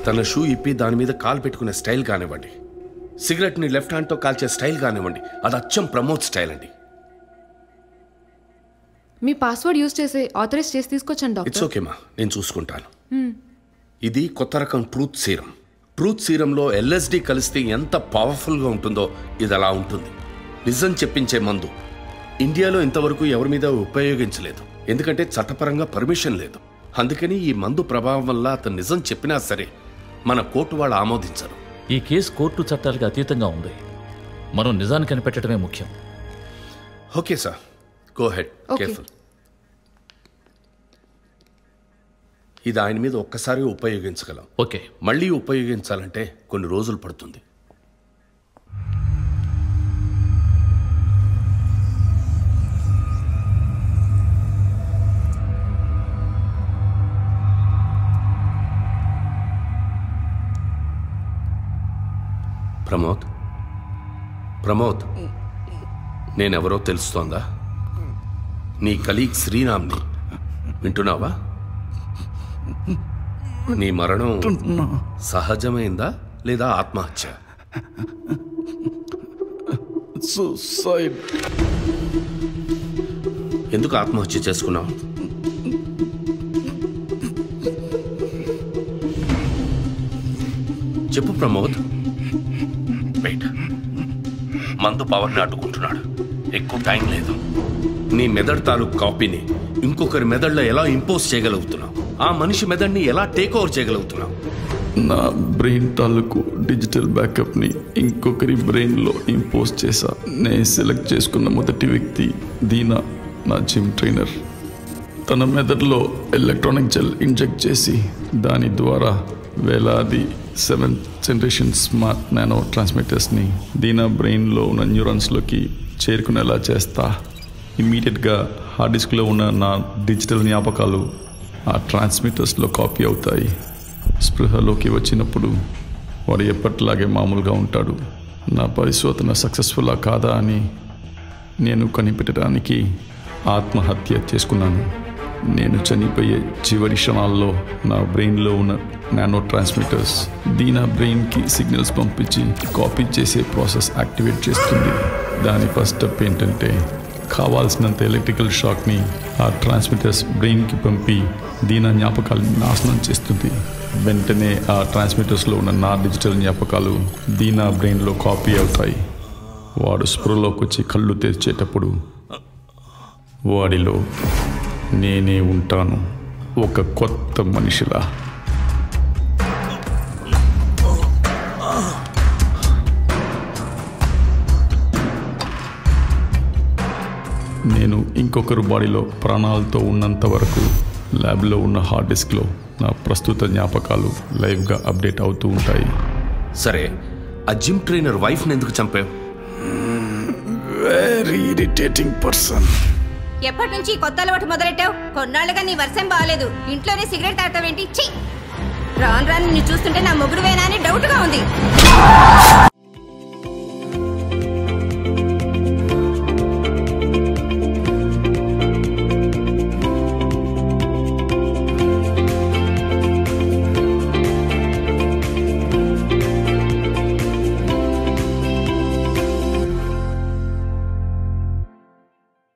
తన షూ ఇప్పి దాని మీద కాలు పెట్టుకునే స్టైల్ కానివ్వండి సిగరెట్ని లెఫ్ట్ హ్యాండ్తో కాల్చే స్టైల్ కానివ్వండి అది అచ్చం ప్రమోద్ స్టైల్ అండి మీ పాస్వర్డ్ యూజ్ చేసి ఆథరైజ్ చేసి తీసుకొచ్చాను ఇట్స్ డాక్టర్ ఓకే మా నేను చూసుకుంటాను ఇది కొత్త రకం ట్రూత్ సీరం ట్రూత్ సీరంలో ఎల్ఎస్డి కలిస్తే ఎంత పవర్ఫుల్గా ఉంటుందో ఇది అలా ఉంటుంది నిజం చెప్పించే మందు ఇండియాలో ఇంతవరకు ఎవరి మీద ఉపయోగించలేదు ఎందుకంటే చట్టపరంగా పర్మిషన్ లేదు అందుకని ఈ మందు ప్రభావం వల్ల అతను నిజం చెప్పినా సరే మన కోర్టు వాళ్ళు ఆమోదించరు ఈ కేసు కోర్టు చట్టాలకు అతీతంగా ఉంది మనం నిజాన్ని కనిపెట్టడమే ముఖ్యం okay sir go ahead Okay. Careful ఇది ఆయన మీద ఒక్కసారి ఉపయోగించగలం ఓకే మళ్ళీ ఉపయోగించాలంటే కొన్ని రోజులు పడుతుంది ప్రమోద్ ప్రమోద్ నేనెవరో తెలుస్తోందా నీ కలీగ్ శ్రీరామ్ని వింటున్నావా నీ మరణం సహజమైందా లేదా ఆత్మహత్య సూసైడ్ ఎందుకు ఆత్మహత్య చేసుకున్నావు చెప్పు ప్రమోద్ వెయిట్ మందు పవర్ని అడ్డుకుంటున్నాడు ఎక్కువ టైం లేదు నీ మెదడు తాలూకు కాపీని ఇంకొకరి మెదడులో ఎలా ఇంపోజ్ చేయగలుగుతున్నావు ఆ మనిషి మెదడుని ఎలా టేక్ ఓవర్ చేయగలుగుతున్నావు నా బ్రెయిన్ తాలూకు డిజిటల్ బ్యాకప్ని ఇంకొకరి బ్రెయిన్లో ఇంపోజ్ చేశా నేను సెలెక్ట్ చేసుకున్న మొదటి వ్యక్తి దీనా నా జిమ్ ట్రైనర్ తన మెదడులో ఎలక్ట్రానిక్ జెల్ ఇంజెక్ట్ చేసి దాని ద్వారా వేలాది సెవెంత్ జనరేషన్ స్మార్ట్ నానో ట్రాన్స్మిటర్స్ని దీనా బ్రెయిన్లో ఉన్న న్యూరాన్స్లోకి చేరుకునేలా చేస్తా ఇమ్మీడియట్గా హార్డ్ డిస్క్లో ఉన్న నా డిజిటల్ జ్ఞాపకాలు ఆ ట్రాన్స్మిటర్స్లో కాపీ అవుతాయి స్పృహలోకి వచ్చినప్పుడు వాడు ఎప్పటిలాగే మామూలుగా ఉంటాడు నా పరిశోధన సక్సెస్ఫుల్లా కాదా అని నేను కనిపెట్టడానికి ఆత్మహత్య చేసుకున్నాను నేను చనిపోయే చివరి క్షణాల్లో నా బ్రెయిన్లో ఉన్న నానో ట్రాన్స్మిటర్స్ దీనా బ్రెయిన్కి సిగ్నల్స్ పంపించి కాపీ చేసే ప్రాసెస్ యాక్టివేట్ చేస్తుంది దాని ఫస్ట్ స్టెప్ ఏంటంటే కావాల్సినంత ఎలక్ట్రికల్ షాక్ని ఆ ట్రాన్స్మిటర్స్ బ్రెయిన్కి పంపి దీనా జ్ఞాపకాలను నాశనం చేస్తుంది వెంటనే ఆ ట్రాన్స్మిటర్స్లో ఉన్న నా డిజిటల్ జ్ఞాపకాలు దీనా బ్రెయిన్లో కాపీ అవుతాయి వాడు స్పృహలోకి వచ్చి కళ్ళు తెరిచేటప్పుడు వాడిలో నేనే ఉంటాను ఒక కొత్త మనిషిలా నేను ఇంకొకరు బాడీలో ప్రాణాలతో ఉన్నంత వరకు ల్యాబ్లో ఉన్న హార్డ్ డిస్క్లో నా ప్రస్తుత జ్ఞాపకాలు లైవ్గా అప్డేట్ అవుతూ ఉంటాయి సరే ఆ జిమ్ ట్రైనర్ వైఫ్ని ఎందుకు చంపావు వెరీ ఇరిటేటింగ్ పర్సన్ ఎప్పటి నుంచి ఈ కొత్త అలవాటు మొదలెట్టావు కొన్నాళ్ళుగా నీ వర్షం బాగాలేదు ఇంట్లోనే సిగరెట్ తాగుతావేంటి ఛీ రాను రాను నిన్ను చూస్తుంటే నా మొగుడువేనా అని డౌట్గా ఉంది